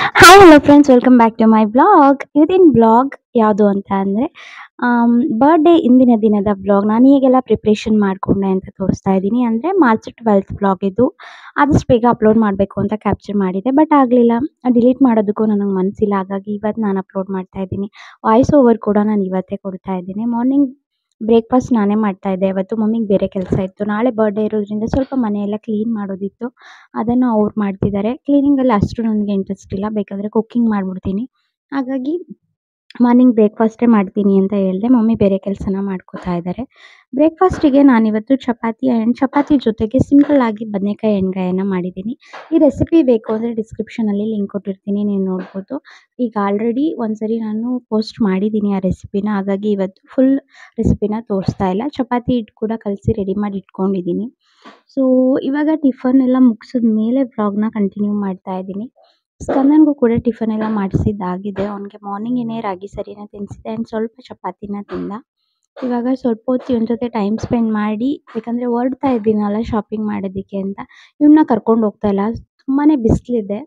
hi hello friends welcome back to my blog ಇವತ್ತಿನ blog ಯಾವುದು ಅಂತ ಅಂದರೆ ಬರ್ಡೇ ಇಂದಿನ ದಿನದ ಬ್ಲಾಗ್ ನಾನು ಹೇಗೆಲ್ಲ ಪ್ರಿಪ್ರೇಷನ್ ಮಾಡಿಕೊಂಡೆ ಅಂತ ತೋರಿಸ್ತಾ ಇದ್ದೀನಿ ಅಂದರೆ ಮಾರ್ಚ್ ಟ್ವೆಲ್ತ್ ಬ್ಲಾಗ್ ಇದು ಆದಷ್ಟು ಬೇಗ ಅಪ್ಲೋಡ್ ಮಾಡಬೇಕು ಅಂತ ಕ್ಯಾಪ್ಚರ್ ಮಾಡಿದೆ ಬಟ್ ಆಗಲಿಲ್ಲ ಡಿಲೀಟ್ ಮಾಡೋದಕ್ಕೂ ನನಗೆ ಮನಸ್ಸಿಲ್ಲ ಹಾಗಾಗಿ ಇವತ್ತು ನಾನು ಅಪ್ಲೋಡ್ ಮಾಡ್ತಾ ಇದ್ದೀನಿ ವಾಯ್ಸ್ ಓವರ್ ಕೂಡ ನಾನು ಇವತ್ತೇ ಕೊಡ್ತಾ ಇದ್ದೀನಿ ಮಾರ್ನಿಂಗ್ ಬ್ರೇಕ್ಫಾಸ್ಟ್ ನಾನೇ ಮಾಡ್ತಾ ಇದ್ದೆ ಇವತ್ತು ಮಮ್ಮಿಗೆ ಬೇರೆ ಕೆಲಸ ಇತ್ತು ನಾಳೆ ಬರ್ಡೇ ಇರೋದ್ರಿಂದ ಸ್ವಲ್ಪ ಮನೆಯೆಲ್ಲ ಕ್ಲೀನ್ ಮಾಡೋದಿತ್ತು ಅದನ್ನು ಅವ್ರು ಮಾಡ್ತಿದ್ದಾರೆ ಕ್ಲೀನಿಂಗಲ್ಲಿ ಅಷ್ಟು ನನಗೆ ಇಂಟ್ರೆಸ್ಟ್ ಇಲ್ಲ ಬೇಕಾದರೆ ಕುಕ್ಕಿಂಗ್ ಮಾಡಿಬಿಡ್ತೀನಿ ಹಾಗಾಗಿ ಮಾರ್ನಿಂಗ್ ಬ್ರೇಕ್ಫಾಸ್ಟೇ ಮಾಡ್ತೀನಿ ಅಂತ ಹೇಳಿದೆ ಮಮ್ಮಿ ಬೇರೆ ಕೆಲಸನ ಮಾಡ್ಕೋತಾ ಇದ್ದಾರೆ ಬ್ರೇಕ್ಫಾಸ್ಟಿಗೆ ನಾನಿವತ್ತು ಚಪಾತಿ ಆ್ಯಂಡ್ ಚಪಾತಿ ಜೊತೆಗೆ ಸಿಂಪಲ್ಲಾಗಿ ಬದನೇಕಾಯಿ ಎಣ್ಗಾಯನ್ನು ಮಾಡಿದ್ದೀನಿ ಈ ರೆಸಿಪಿ ಬೇಕು ಅಂದರೆ ಡಿಸ್ಕ್ರಿಪ್ಷನಲ್ಲಿ ಲಿಂಕ್ ಕೊಟ್ಟಿರ್ತೀನಿ ನೀವು ನೋಡ್ಬೋದು ಈಗ ಆಲ್ರೆಡಿ ಒಂದ್ಸರಿ ನಾನು ಪೋಸ್ಟ್ ಮಾಡಿದ್ದೀನಿ ಆ ರೆಸಿಪಿನ ಹಾಗಾಗಿ ಇವತ್ತು ಫುಲ್ ರೆಸಿಪಿನ ತೋರಿಸ್ತಾ ಇಲ್ಲ ಚಪಾತಿ ಹಿಟ್ಟು ಕೂಡ ಕಲಸಿ ರೆಡಿ ಮಾಡಿ ಇಟ್ಕೊಂಡಿದ್ದೀನಿ ಸೊ ಇವಾಗ ಟಿಫನ್ ಎಲ್ಲ ಮುಗಿಸಿದ ಮೇಲೆ ವ್ಲಾಗ್ನ ಕಂಟಿನ್ಯೂ ಮಾಡ್ತಾ ಇದ್ದೀನಿ ಸ್ಕಂದನ್ಗೂ ಕೂಡ ಟಿಫನ್ ಎಲ್ಲ ಮಾಡಿಸಿದ್ದಾಗಿದೆ ಅವನಿಗೆ ಮಾರ್ನಿಂಗ್ ಏನೇ ರಾಗಿ ಸರಿನ ತಿನ್ನಿಸಿದೆ ಆ್ಯಂಡ್ ಸ್ವಲ್ಪ ಚಪಾತಿನ ತಿಂದ ಇವಾಗ ಸ್ವಲ್ಪ ಹೊತ್ತು ಇವನ ಜೊತೆ ಟೈಮ್ ಸ್ಪೆಂಡ್ ಮಾಡಿ ಯಾಕಂದರೆ ಹೊರಡ್ತಾ ಇದ್ದೀನಲ್ಲ ಶಾಪಿಂಗ್ ಮಾಡೋದಕ್ಕೆ ಅಂತ ಇವನ್ನ ಕರ್ಕೊಂಡು ಹೋಗ್ತಾ ಇಲ್ಲ ತುಂಬಾ ಬಿಸಿಲಿದೆ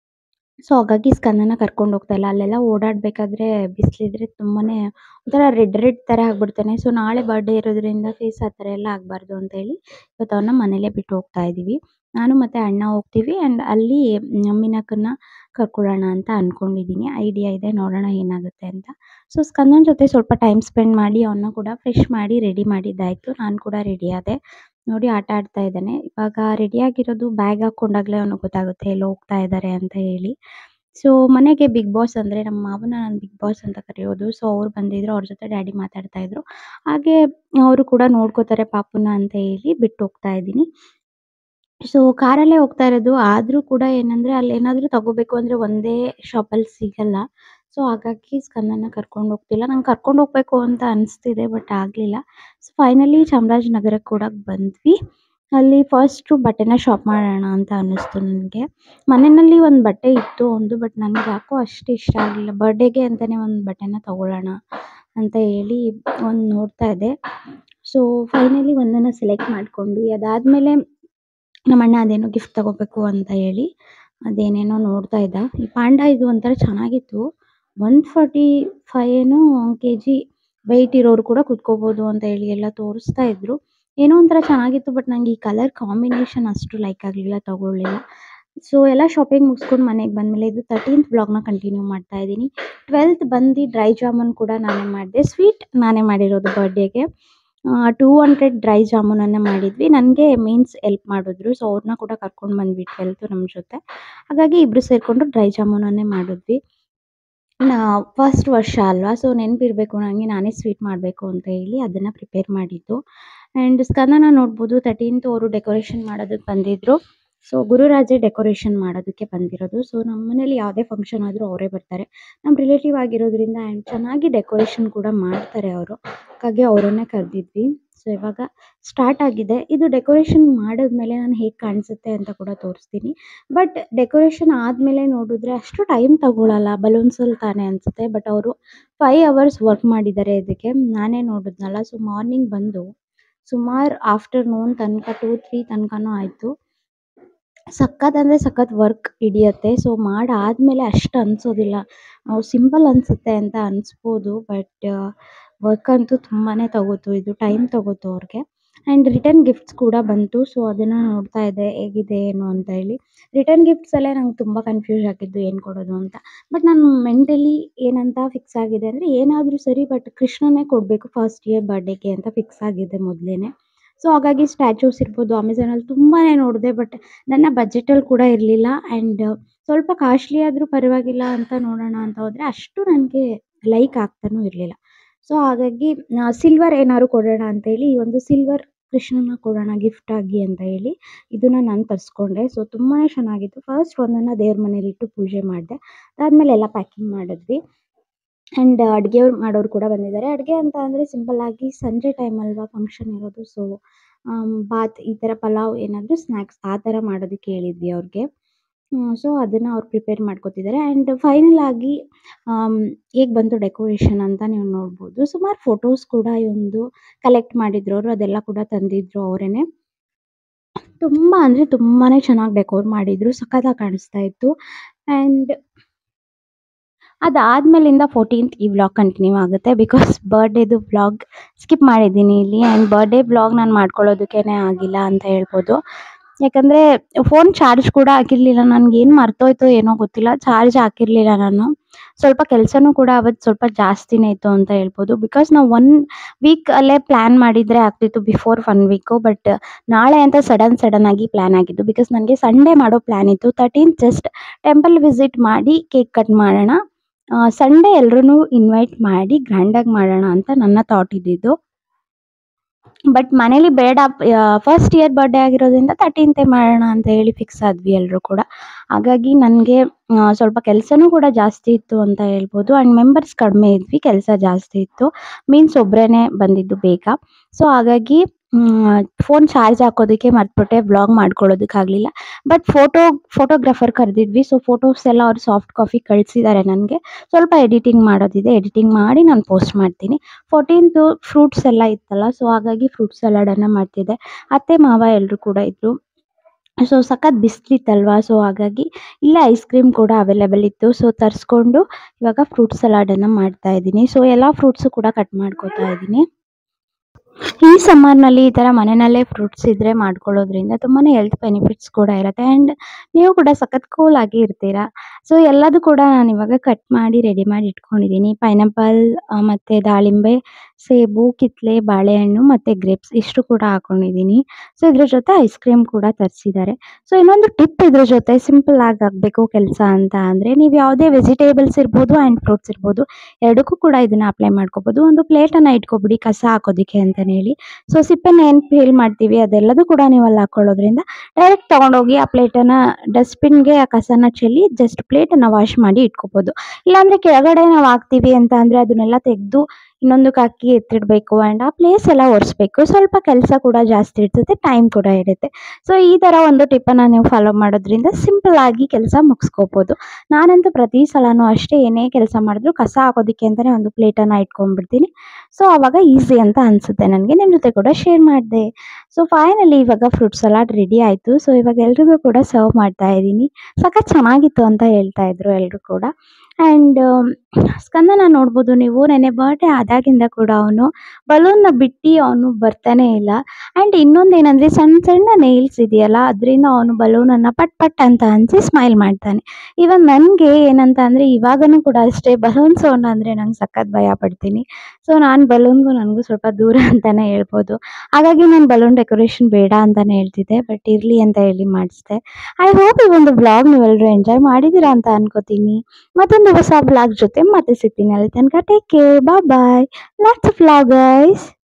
ಸೊ ಹಾಗಾಗಿ ಸ್ಕಂದನ ಕರ್ಕೊಂಡು ಹೋಗ್ತಾ ಇಲ್ಲ ಅಲ್ಲೆಲ್ಲ ಓಡಾಡಬೇಕಾದ್ರೆ ಬಿಸಿಲಿದ್ರೆ ತುಂಬಾ ಒಂಥರ ರೆಡ್ ರೆಡ್ ಥರ ಆಗ್ಬಿಡ್ತಾನೆ ಸೊ ನಾಳೆ ಬರ್ಡೇ ಇರೋದ್ರಿಂದ ಫೇಸ್ ಆ ಥರ ಎಲ್ಲ ಆಗಬಾರ್ದು ಅಂತ ಹೇಳಿ ಇವತ್ತು ಅವನ್ನ ಮನೇಲೇ ಬಿಟ್ಟು ಹೋಗ್ತಾ ಇದ್ದೀವಿ ನಾನು ಮತ್ತು ಅಣ್ಣ ಹೋಗ್ತೀವಿ ಆ್ಯಂಡ್ ಅಲ್ಲಿ ಮಿನಕನ್ನ ಕರ್ಕೊಳ್ಳೋಣ ಅಂತ ಅಂದ್ಕೊಂಡಿದ್ದೀನಿ ಐಡಿಯಾ ಇದೆ ನೋಡೋಣ ಏನಾಗುತ್ತೆ ಅಂತ ಸೊ ಸ್ಕಂದನ ಜೊತೆ ಸ್ವಲ್ಪ ಟೈಮ್ ಸ್ಪೆಂಡ್ ಮಾಡಿ ಅವನ್ನ ಕೂಡ ಫ್ರೆಶ್ ಮಾಡಿ ರೆಡಿ ಮಾಡಿದ್ದಾಯಿತು ನಾನು ಕೂಡ ರೆಡಿ ಆದೆ ನೋಡಿ ಆಟ ಆಡ್ತಾ ಇದ್ದಾನೆ ಇವಾಗ ರೆಡಿಯಾಗಿರೋದು ಬ್ಯಾಗ್ ಹಾಕ್ಕೊಂಡಾಗಲೇ ಅವ್ನಿಗೆ ಗೊತ್ತಾಗುತ್ತೆ ಎಲ್ಲಿ ಹೋಗ್ತಾ ಇದ್ದಾರೆ ಅಂತ ಹೇಳಿ ಸೊ ಮನೆಗೆ ಬಿಗ್ ಬಾಸ್ ಅಂದರೆ ನಮ್ಮ ಮಾವನ ನಾನು ಬಿಗ್ ಬಾಸ್ ಅಂತ ಕರೆಯೋದು ಸೊ ಅವ್ರು ಬಂದಿದ್ರು ಅವ್ರ ಜೊತೆ ಡ್ಯಾಡಿ ಮಾತಾಡ್ತಾ ಇದ್ರು ಹಾಗೆ ಅವರು ಕೂಡ ನೋಡ್ಕೋತಾರೆ ಪಾಪುನ ಅಂತ ಹೇಳಿ ಬಿಟ್ಟು ಹೋಗ್ತಾ ಇದ್ದೀನಿ ಸೊ ಕಾರಲ್ಲೇ ಹೋಗ್ತಾ ಇರೋದು ಆದರೂ ಕೂಡ ಏನಂದರೆ ಅಲ್ಲಿ ಏನಾದರೂ ತಗೋಬೇಕು ಅಂದರೆ ಒಂದೇ ಶಾಪಲ್ಲಿ ಸಿಗಲ್ಲ ಸೊ ಹಾಗಾಗಿ ಸ್ಕಂದನ ಕರ್ಕೊಂಡು ಹೋಗ್ತಿಲ್ಲ ನಂಗೆ ಕರ್ಕೊಂಡು ಹೋಗ್ಬೇಕು ಅಂತ ಅನಿಸ್ತಿದೆ ಬಟ್ ಆಗಲಿಲ್ಲ ಸೊ ಫೈನಲಿ ಚಾಮರಾಜನಗರಕ್ಕೆ ಕೂಡ ಬಂದ್ವಿ ಅಲ್ಲಿ ಫಸ್ಟು ಬಟ್ಟೆನ ಶಾಪ್ ಮಾಡೋಣ ಅಂತ ಅನ್ನಿಸ್ತು ನನಗೆ ಮನೆಯಲ್ಲಿ ಒಂದು ಬಟ್ಟೆ ಇತ್ತು ಒಂದು ಬಟ್ ನನಗೆ ಯಾಕೋ ಅಷ್ಟು ಇಷ್ಟ ಆಗಲಿಲ್ಲ ಬರ್ಡೇಗೆ ಅಂತಲೇ ಒಂದು ಬಟ್ಟೆನ ತಗೊಳ್ಳೋಣ ಅಂತ ಹೇಳಿ ಒಂದು ನೋಡ್ತಾ ಇದ್ದೆ ಸೊ ಫೈನಲಿ ಒಂದನ್ನು ಸೆಲೆಕ್ಟ್ ಮಾಡಿಕೊಂಡು ಅದಾದಮೇಲೆ ನಮ್ಮ ಅಣ್ಣ ಅದೇನೋ ಗಿಫ್ಟ್ ತಗೋಬೇಕು ಅಂತ ಹೇಳಿ ಅದೇನೇನೋ ನೋಡ್ತಾ ಇದ್ದ ಈ ಪಾಂಡ ಇದು ಒಂಥರ ಚೆನ್ನಾಗಿತ್ತು ಒನ್ ಫಾರ್ಟಿ ಫೈ ಏನೋ ಕೆ ಜಿ ವೆಯ್ಟ್ ಇರೋರು ಕೂಡ ಕುತ್ಕೋಬೋದು ಅಂತ ಹೇಳಿ ಎಲ್ಲ ತೋರಿಸ್ತಾ ಇದ್ರು ಏನೋ ಒಂಥರ ಚೆನ್ನಾಗಿತ್ತು ಬಟ್ ನಂಗೆ ಈ ಕಲರ್ ಕಾಂಬಿನೇಷನ್ ಅಷ್ಟು ಲೈಕ್ ಆಗಲಿಲ್ಲ ತಗೊಳ್ಳಿಲ್ಲ ಸೊ ಎಲ್ಲ ಶಾಪಿಂಗ್ ಮುಗಿಸ್ಕೊಂಡು ಮನೆಗೆ ಬಂದಮೇಲೆ ಇದು ತರ್ಟೀನ್ತ್ ಬ್ಲಾಗ್ನ ಕಂಟಿನ್ಯೂ ಮಾಡ್ತಾ ಇದ್ದೀನಿ ಟ್ವೆಲ್ತ್ ಬಂದು ಡ್ರೈ ಜಾಮೂನ್ ಕೂಡ ನಾನೇ ಮಾಡಿದೆ ಸ್ವೀಟ್ ನಾನೇ ಮಾಡಿರೋದು ಬರ್ಡೇಗೆ ಟೂ ಹಂಡ್ರೆಡ್ ಡ್ರೈ ಜಾಮೂನನ್ನು ಮಾಡಿದ್ವಿ ನನಗೆ ಮೀನ್ಸ್ ಎಲ್ಪ್ ಮಾಡಿದ್ರು ಸೊ ಅವ್ರನ್ನ ಕೂಡ ಕರ್ಕೊಂಡು ಬಂದ್ವಿ ಟ್ವೆಲ್ತು ನಮ್ಮ ಜೊತೆ ಹಾಗಾಗಿ ಇಬ್ಬರು ಸೇರಿಕೊಂಡು ಡ್ರೈ ಜಾಮೂನನ್ನೇ ಮಾಡಿದ್ವಿ ನಾ ಫಸ್ಟ್ ವರ್ಷ ಅಲ್ವಾ ಸೊ ನೆನಪಿರಬೇಕು ನನಗೆ ನಾನೇ ಸ್ವೀಟ್ ಮಾಡಬೇಕು ಅಂತ ಹೇಳಿ ಅದನ್ನು ಪ್ರಿಪೇರ್ ಮಾಡಿದ್ದು ಆ್ಯಂಡ್ ಸ್ಕಂದನ ನೋಡ್ಬೋದು ತರ್ಟೀನ್ತ್ ಅವರು ಡೆಕೋರೇಷನ್ ಮಾಡೋದಕ್ಕೆ ಬಂದಿದ್ದರು ಸೊ ಗುರುರಾಜೆ ಡೆಕೋರೇಷನ್ ಮಾಡೋದಕ್ಕೆ ಬಂದಿರೋದು ಸೊ ನಮ್ಮ ಮನೇಲಿ ಯಾವುದೇ ಫಂಕ್ಷನ್ ಆದರೂ ಅವರೇ ಬರ್ತಾರೆ ನಮ್ಮ ರಿಲೇಟಿವ್ ಆಗಿರೋದ್ರಿಂದ ಆ್ಯಂಡ್ ಚೆನ್ನಾಗಿ ಡೆಕೋರೇಷನ್ ಕೂಡ ಮಾಡ್ತಾರೆ ಅವರು ಹಾಗಾಗಿ ಅವರನ್ನೇ ಕರೆದಿದ್ವಿ ಸೊ ಇವಾಗ ಸ್ಟಾರ್ಟ್ ಆಗಿದೆ ಇದು ಡೆಕೋರೇಷನ್ ಮಾಡಿದ್ಮೇಲೆ ನಾನು ಹೇಗೆ ಕಾಣಿಸುತ್ತೆ ಅಂತ ಕೂಡ ತೋರಿಸ್ತೀನಿ ಬಟ್ ಡೆಕೋರೇಷನ್ ಆದಮೇಲೆ ನೋಡಿದ್ರೆ ಅಷ್ಟು ಟೈಮ್ ತಗೊಳ್ಳಲ್ಲ ಬಲೂನ್ಸಲ್ಲಿ ತಾನೇ ಅನಿಸುತ್ತೆ ಬಟ್ ಅವರು ಫೈವ್ ಅವರ್ಸ್ ವರ್ಕ್ ಮಾಡಿದ್ದಾರೆ ಇದಕ್ಕೆ ನಾನೇ ನೋಡಿದ್ನಲ್ಲ ಸೊ ಮಾರ್ನಿಂಗ್ ಬಂದು ಸುಮಾರು ಆಫ್ಟರ್ನೂನ್ ತನಕ ಟೂ ತ್ರೀ ತನಕನೂ ಆಯಿತು ಸಖತ್ ಅಂದರೆ ಸಖತ್ ವರ್ಕ್ ಹಿಡಿಯತ್ತೆ ಸೊ ಮಾಡಾದಮೇಲೆ ಅಷ್ಟು ಅನಿಸೋದಿಲ್ಲ ಸಿಂಪಲ್ ಅನಿಸುತ್ತೆ ಅಂತ ಅನಿಸ್ಬೋದು ಬಟ್ ವರ್ಕ್ ಅಂತೂ ತುಂಬಾ ತಗೋತು ಇದು ಟೈಮ್ ತಗೋತು ಅವ್ರಿಗೆ ಆ್ಯಂಡ್ ರಿಟರ್ನ್ ಗಿಫ್ಟ್ಸ್ ಕೂಡ ಬಂತು ಸೊ ಅದನ್ನು ನೋಡ್ತಾ ಇದ್ದೆ ಹೇಗಿದೆ ಏನು ಅಂತ ಹೇಳಿ ರಿಟರ್ನ್ ಗಿಫ್ಟ್ಸಲ್ಲೇ ನಂಗೆ ತುಂಬ ಕನ್ಫ್ಯೂಸ್ ಆಗಿದ್ದು ಏನು ಕೊಡೋದು ಅಂತ ಬಟ್ ನಾನು ಮೆಂಟಲಿ ಏನಂತ ಫಿಕ್ಸ್ ಆಗಿದೆ ಅಂದರೆ ಏನಾದರೂ ಸರಿ ಬಟ್ ಕೃಷ್ಣನೇ ಕೊಡಬೇಕು ಫಸ್ಟ್ ಇಯರ್ ಬರ್ಡೇಗೆ ಅಂತ ಫಿಕ್ಸ್ ಆಗಿದೆ ಮೊದಲೇ ಸೊ ಹಾಗಾಗಿ ಸ್ಟ್ಯಾಚ್ಯೂಸ್ ಇರ್ಬೋದು ಅಮೆಝಾನಲ್ಲಿ ತುಂಬಾ ನೋಡಿದೆ ಬಟ್ ನನ್ನ ಬಜೆಟಲ್ಲಿ ಕೂಡ ಇರಲಿಲ್ಲ ಆ್ಯಂಡ್ ಸ್ವಲ್ಪ ಕಾಸ್ಟ್ಲಿ ಆದರೂ ಪರವಾಗಿಲ್ಲ ಅಂತ ನೋಡೋಣ ಅಂತ ಹೋದರೆ ಅಷ್ಟು ನನಗೆ ಲೈಕ್ ಆಗ್ತಾನೂ ಇರಲಿಲ್ಲ ಸೊ ಹಾಗಾಗಿ ಸಿಲ್ವರ್ ಏನಾದ್ರು ಕೊಡೋಣ ಅಂತೇಳಿ ಈ ಒಂದು ಸಿಲ್ವರ್ ಕೃಷ್ಣನ ಕೊಡೋಣ ಗಿಫ್ಟ್ ಆಗಿ ಅಂತ ಹೇಳಿ ಇದನ್ನು ನಾನು ತರಿಸ್ಕೊಂಡೆ ಸೊ ತುಂಬಾ ಚೆನ್ನಾಗಿತ್ತು ಫಸ್ಟ್ ಒಂದನ್ನು ದೇವ್ರ ಮನೇಲಿಟ್ಟು ಪೂಜೆ ಮಾಡಿದೆ ಅದಾದಮೇಲೆ ಎಲ್ಲ ಪ್ಯಾಕಿಂಗ್ ಮಾಡಿದ್ವಿ ಆ್ಯಂಡ್ ಅಡುಗೆ ಮಾಡೋರು ಕೂಡ ಬಂದಿದ್ದಾರೆ ಅಡುಗೆ ಅಂತ ಅಂದರೆ ಸಿಂಪಲ್ಲಾಗಿ ಸಂಜೆ ಟೈಮ್ ಅಲ್ವಾ ಫಂಕ್ಷನ್ ಇರೋದು ಸೊ ಬಾತ್ ಈ ಥರ ಪಲಾವ್ ಏನಾದರೂ ಸ್ನ್ಯಾಕ್ಸ್ ಆ ಥರ ಮಾಡೋದಕ್ಕೆ ಹೇಳಿದ್ವಿ ಅವ್ರಿಗೆ ಸೊ ಅದನ್ನು ಅವ್ರು ಪ್ರಿಪೇರ್ ಮಾಡ್ಕೊತಿದ್ದಾರೆ ಆ್ಯಂಡ್ ಫೈನಲ್ ಆಗಿ ಹೇಗೆ ಬಂತು ಡೆಕೋರೇಷನ್ ಅಂತ ನೀವು ನೋಡ್ಬೋದು ಸುಮಾರು ಫೋಟೋಸ್ ಕೂಡ ಈ ಒಂದು ಕಲೆಕ್ಟ್ ಮಾಡಿದ್ರು ಅವರು ಅದೆಲ್ಲ ಕೂಡ ತಂದಿದ್ರು ಅವರೇ ತುಂಬ ಅಂದರೆ ತುಂಬಾ ಚೆನ್ನಾಗಿ ಡೆಕೋರ್ ಮಾಡಿದರು ಸಖತ್ತಾಗಿ ಕಾಣಿಸ್ತಾ ಇತ್ತು ಆ್ಯಂಡ್ ಅದಾದಮೇಲಿಂದ ಫೋರ್ಟೀನ್ತ್ ಈ ವ್ಲಾಗ್ ಕಂಟಿನ್ಯೂ ಆಗುತ್ತೆ ಬಿಕಾಸ್ ಬರ್ಡೇದು ವ್ಲಾಗ್ ಸ್ಕಿಪ್ ಮಾಡಿದ್ದೀನಿ ಇಲ್ಲಿ ಆ್ಯಂಡ್ ಬರ್ಡೇ ವ್ಲಾಗ್ ನಾನು ಮಾಡ್ಕೊಳ್ಳೋದಕ್ಕೇ ಆಗಿಲ್ಲ ಅಂತ ಹೇಳ್ಬೋದು ಯಾಕಂದರೆ ಫೋನ್ ಚಾರ್ಜ್ ಕೂಡ ಹಾಕಿರಲಿಲ್ಲ ನನಗೇನು ಮರ್ತೋಯ್ತೋ ಏನೋ ಗೊತ್ತಿಲ್ಲ ಚಾರ್ಜ್ ಹಾಕಿರಲಿಲ್ಲ ನಾನು ಸ್ವಲ್ಪ ಕೆಲಸನೂ ಕೂಡ ಅವತ್ತು ಸ್ವಲ್ಪ ಜಾಸ್ತಿನೇ ಇತ್ತು ಅಂತ ಹೇಳ್ಬೋದು ಬಿಕಾಸ್ ನಾವು ಒನ್ ವೀಕ್ ಅಲ್ಲೇ ಪ್ಲ್ಯಾನ್ ಮಾಡಿದರೆ ಆಗ್ತಿತ್ತು ಬಿಫೋರ್ ಒನ್ ವೀಕು ಬಟ್ ನಾಳೆ ಅಂತ ಸಡನ್ ಸಡನ್ ಆಗಿ ಪ್ಲ್ಯಾನ್ ಆಗಿದ್ದು ಬಿಕಾಸ್ ನನಗೆ ಸಂಡೇ ಮಾಡೋ ಪ್ಲ್ಯಾನ್ ಇತ್ತು ತರ್ಟೀನ್ ಜಸ್ಟ್ ಟೆಂಪಲ್ ವಿಸಿಟ್ ಮಾಡಿ ಕೇಕ್ ಕಟ್ ಮಾಡೋಣ ಸಂಡೇ ಎಲ್ರೂ ಇನ್ವೈಟ್ ಮಾಡಿ ಗ್ರ್ಯಾಂಡಾಗಿ ಮಾಡೋಣ ಅಂತ ನನ್ನ ಥಾಟ್ ಇದ್ದಿದ್ದು ಬಟ್ ಮನೇಲಿ ಬೇಡ ಫಸ್ಟ್ ಇಯರ್ ಬರ್ಡೇ ಆಗಿರೋದ್ರಿಂದ ತರ್ಟೀನ್ತೆ ಮಾಡೋಣ ಅಂತ ಹೇಳಿ ಫಿಕ್ಸ್ ಆದ್ವಿ ಎಲ್ಲರೂ ಕೂಡ ಹಾಗಾಗಿ ನನಗೆ ಸ್ವಲ್ಪ ಕೆಲಸನೂ ಕೂಡ ಜಾಸ್ತಿ ಇತ್ತು ಅಂತ ಹೇಳ್ಬೋದು ಆ್ಯಂಡ್ ಮೆಂಬರ್ಸ್ ಕಡಿಮೆ ಇದ್ವಿ ಕೆಲಸ ಜಾಸ್ತಿ ಇತ್ತು ಮೀನ್ಸ್ ಒಬ್ಬರೇ ಬಂದಿದ್ದು ಬೇಗ ಸೊ ಹಾಗಾಗಿ ಫೋನ್ ಚಾರ್ಜ್ ಹಾಕೋದಕ್ಕೆ ಮರ್ತ್ಬಿಟ್ಟೆ ವ್ಲಾಗ್ ಮಾಡ್ಕೊಳ್ಳೋದಕ್ಕಾಗಲಿಲ್ಲ ಬಟ್ ಫೋಟೋ ಫೋಟೋಗ್ರಾಫರ್ ಕರೆದಿದ್ವಿ ಸೊ ಫೋಟೋಸ್ ಎಲ್ಲ ಅವ್ರು ಸಾಫ್ಟ್ ಕಾಪಿ ಕಳಿಸಿದ್ದಾರೆ ನನಗೆ ಸ್ವಲ್ಪ ಎಡಿಟಿಂಗ್ ಮಾಡೋದಿದೆ ಎಡಿಟಿಂಗ್ ಮಾಡಿ ನಾನು ಪೋಸ್ಟ್ ಮಾಡ್ತೀನಿ ಫೋರ್ಟೀನ್ತು ಫ್ರೂಟ್ಸ್ ಎಲ್ಲ ಇತ್ತಲ್ಲ ಸೊ ಹಾಗಾಗಿ ಫ್ರೂಟ್ ಸಲಾಡನ್ನು ಮಾಡ್ತಿದ್ದೆ ಅತ್ತೆ ಮಾವ ಎಲ್ಲರೂ ಕೂಡ ಇದ್ದರು ಸೊ ಸಖತ್ ಬಿಸಿಲಿತ್ತಲ್ವಾ ಸೊ ಹಾಗಾಗಿ ಇಲ್ಲೇ ಐಸ್ ಕ್ರೀಮ್ ಕೂಡ ಅವೈಲೇಬಲ್ ಇತ್ತು ಸೊ ತರಿಸ್ಕೊಂಡು ಇವಾಗ ಫ್ರೂಟ್ ಸಲಾಡನ್ನು ಮಾಡ್ತಾ ಇದ್ದೀನಿ ಸೊ ಎಲ್ಲ ಫ್ರೂಟ್ಸು ಕೂಡ ಕಟ್ ಮಾಡ್ಕೊತಾ ಇದ್ದೀನಿ ಈ ಸಮ್ಮರ್ನಲ್ಲಿ ಈ ಥರ ಮನೆಯಲ್ಲೇ ಫ್ರೂಟ್ಸ್ ಇದ್ದರೆ ಮಾಡ್ಕೊಳ್ಳೋದ್ರಿಂದ ತುಂಬಾ ಹೆಲ್ತ್ ಬೆನಿಫಿಟ್ಸ್ ಕೂಡ ಇರುತ್ತೆ ಆ್ಯಂಡ್ ನೀವು ಕೂಡ ಸಖತ್ ಕೂಲ್ ಆಗಿ ಇರ್ತೀರಾ ಸೊ ಎಲ್ಲದೂ ಕೂಡ ನಾನು ಇವಾಗ ಕಟ್ ಮಾಡಿ ರೆಡಿ ಮಾಡಿ ಇಟ್ಕೊಂಡಿದ್ದೀನಿ ಪೈನಾಪಲ್ ಮತ್ತು ದಾಳಿಂಬೆ ಸೇಬು ಕಿತ್ತಳೆ ಬಾಳೆಹಣ್ಣು ಮತ್ತು ಗ್ರೇಪ್ಸ್ ಇಷ್ಟು ಕೂಡ ಹಾಕ್ಕೊಂಡಿದ್ದೀನಿ ಸೊ ಇದ್ರ ಜೊತೆ ಐಸ್ ಕ್ರೀಮ್ ಕೂಡ ತರಿಸಿದ್ದಾರೆ ಸೊ ಇನ್ನೊಂದು ಟಿಪ್ ಇದ್ರ ಜೊತೆ ಸಿಂಪಲ್ ಆಗಿ ಆಗಬೇಕು ಕೆಲಸ ಅಂತ ಅಂದರೆ ನೀವು ಯಾವುದೇ ವೆಜಿಟೇಬಲ್ಸ್ ಇರ್ಬೋದು ಆ್ಯಂಡ್ ಫ್ರೂಟ್ಸ್ ಇರ್ಬೋದು ಎರಡಕ್ಕೂ ಕೂಡ ಇದನ್ನು ಅಪ್ಲೈ ಮಾಡ್ಕೋಬೋದು ಒಂದು ಪ್ಲೇಟನ್ನು ಇಟ್ಕೊಬಿಡಿ ಕಸ ಹಾಕೋದಕ್ಕೆ ಅಂತಲೇ ಹೇಳಿ ಸೊ ಸಿಪ್ಪೆನ ಏನು ಫೀಲ್ ಮಾಡ್ತೀವಿ ಅದೆಲ್ಲದೂ ಕೂಡ ನೀವು ಅಲ್ಲಿ ಹಾಕ್ಕೊಳ್ಳೋದ್ರಿಂದ ಡೈರೆಕ್ಟ್ ತೊಗೊಂಡೋಗಿ ಆ ಪ್ಲೇಟನ್ನು ಡಸ್ಟ್ಬಿನ್ಗೆ ಆ ಕಸನ ಚೆಲ್ಲಿ ಜಸ್ಟ್ ಪ್ಲೇಟನ್ನು ವಾಶ್ ಮಾಡಿ ಇಟ್ಕೋಬೋದು ಇಲ್ಲಾಂದರೆ ಕೆಳಗಡೆ ನಾವು ಹಾಕ್ತೀವಿ ಅಂತ ಅಂದರೆ ಅದನ್ನೆಲ್ಲ ತೆಗೆದು ಇನ್ನೊಂದಕ್ಕೆ ಹಾಕಿ ಎತ್ತಿಡಬೇಕು ಆ್ಯಂಡ್ ಆ ಪ್ಲೇಸ್ ಎಲ್ಲ ಒರೆಸ್ಬೇಕು ಸ್ವಲ್ಪ ಕೆಲಸ ಕೂಡ ಜಾಸ್ತಿ ಇರ್ತದೆ ಟೈಮ್ ಕೂಡ ಇರುತ್ತೆ ಸೊ ಈ ಥರ ಒಂದು ಟಿಪ್ಪನ್ನು ನೀವು ಫಾಲೋ ಮಾಡೋದ್ರಿಂದ ಸಿಂಪಲ್ ಆಗಿ ಕೆಲಸ ಮುಗಿಸ್ಕೋಬೋದು ನಾನಂತೂ ಪ್ರತಿ ಸಲನೂ ಅಷ್ಟೇ ಏನೇ ಕೆಲಸ ಮಾಡಿದ್ರು ಕಸ ಹಾಕೋದಕ್ಕೆ ಅಂತಲೇ ಒಂದು ಪ್ಲೇಟನ್ನು ಇಟ್ಕೊಂಡ್ಬಿಡ್ತೀನಿ ಸೊ ಆವಾಗ ಈಸಿ ಅಂತ ಅನಿಸುತ್ತೆ ನನಗೆ ನಿಮ್ಮ ಜೊತೆ ಕೂಡ ಶೇರ್ ಮಾಡಿದೆ ಸೊ ಫೈನಲಿ ಇವಾಗ ಫ್ರೂಟ್ ಸಲಾಡ್ ರೆಡಿ ಆಯಿತು ಸೊ ಇವಾಗ ಎಲ್ರಿಗೂ ಕೂಡ ಸರ್ವ್ ಮಾಡ್ತಾ ಇದ್ದೀನಿ ಸಖತ್ ಚೆನ್ನಾಗಿತ್ತು ಅಂತ ಹೇಳ್ತಾ ಇದ್ರು ಎಲ್ಲರೂ ಕೂಡ ಆ್ಯಂಡ್ ಸ್ಕಂದನ ನೋಡ್ಬೋದು ನೀವು ನೆನ್ನೆ ಬರ್ಡೇ ಆದಾಗಿಂದ ಕೂಡ ಅವನು ಬಲೂನ್ನ ಬಿಟ್ಟು ಅವನು ಬರ್ತಾನೆ ಇಲ್ಲ ಆ್ಯಂಡ್ ಇನ್ನೊಂದು ಏನಂದರೆ ಸಣ್ಣ ಸಣ್ಣ ನೇಲ್ಸ್ ಇದೆಯಲ್ಲ ಅದರಿಂದ ಅವನು ಬಲೂನನ್ನು ಪಟ್ ಪಟ್ ಅಂತ ಹಂಚಿ ಸ್ಮೈಲ್ ಮಾಡ್ತಾನೆ ಇವನ್ ನನಗೆ ಏನಂತ ಅಂದರೆ ಇವಾಗನೂ ಕೂಡ ಅಷ್ಟೇ ಬಲೂನ್ ಸೌಂಡ್ ಅಂದರೆ ನಂಗೆ ಸಖತ್ ಭಯ ಪಡ್ತೀನಿ ಸೊ ನಾನು ಬಲೂನ್ಗೂ ನನಗೂ ಸ್ವಲ್ಪ ದೂರ ಅಂತಲೇ ಹೇಳ್ಬೋದು ಹಾಗಾಗಿ ನಾನು ಬಲೂನ್ ಡೆಕೋರೇಷನ್ ಬೇಡ ಅಂತಲೇ ಹೇಳ್ತಿದ್ದೆ ಬಟ್ ಇರಲಿ ಅಂತ ಹೇಳಿ ಮಾಡಿಸ್ದೆ ಐ ಹೋಪ್ ಈ ಒಂದು ಬ್ಲಾಗ್ ನೀವೆಲ್ಲರೂ ಎಂಜಾಯ್ ಮಾಡಿದ್ದೀರಾ ಅಂತ ಅನ್ಕೋತೀನಿ ಮತ್ತೊಂದು ಹೊಸ ಬ್ಲಾಗ್ ಜೊತೆ ಮತ್ತೆ ಸಿಗ್ತೀನಿ ಅಲ್ಲಿ ತನಕ take care bye bye lots of love guys